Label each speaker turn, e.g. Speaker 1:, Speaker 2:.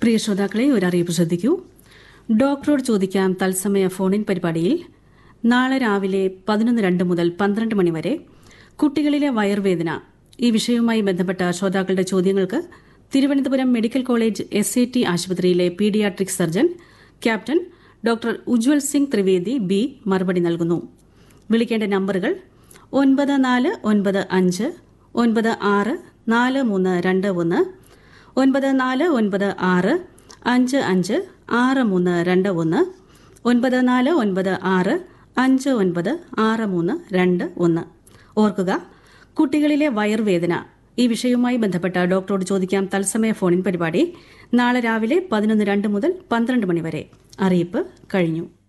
Speaker 1: പ്രിയ ശ്രോതാക്കളെ ഒരു അറിയിപ്പ് ശ്രദ്ധിക്കൂ ഡോക്ടറോട് ചോദിക്കാം തത്സമയ ഫോണിൻ പരിപാടിയിൽ നാളെ രാവിലെ പതിനൊന്ന് രണ്ട് മുതൽ പന്ത്രണ്ട് മണിവരെ കുട്ടികളിലെ വയർവേദന ഈ വിഷയവുമായി ബന്ധപ്പെട്ട ശ്രോതാക്കളുടെ ചോദ്യങ്ങൾക്ക് Thiruvananthapuram medical college S A T ആശുപത്രിയിലെ paediatric surgeon captain doctor Ujwal Singh Trivedi B മറുപടി നൽകുന്നു വിളിക്കേണ്ട നമ്പറുകൾ ഒൻപത് നാല് ഒൻപത് അഞ്ച് ഒൻപത് ആറ് നാല് മൂന്ന് രണ്ട് ഒന്ന് ഒൻപത് നാല് ഒൻപത് ആറ് അഞ്ച് അഞ്ച് ആറ് മൂന്ന് രണ്ട് ഒന്ന് ഒൻപത് നാല് ഒൻപത് ആറ് അഞ്ച് ഒൻപത് ആറ് മൂന്ന് രണ്ട് ഒന്ന് ഓർക്കുക കുട്ടികളിലെ വയർവേദന ഈ വിഷയവുമായി ബന്ധപ്പെട്ട ഡോക്ടറോട് ചോദിക്കാം തത്സമയ ഫോണിൻ പരിപാടി നാളെ രാവിലെ പതിനൊന്ന് രണ്ട് മുതൽ പന്ത്രണ്ട് മണി വരെ അറിയിപ്പ് കഴിഞ്ഞു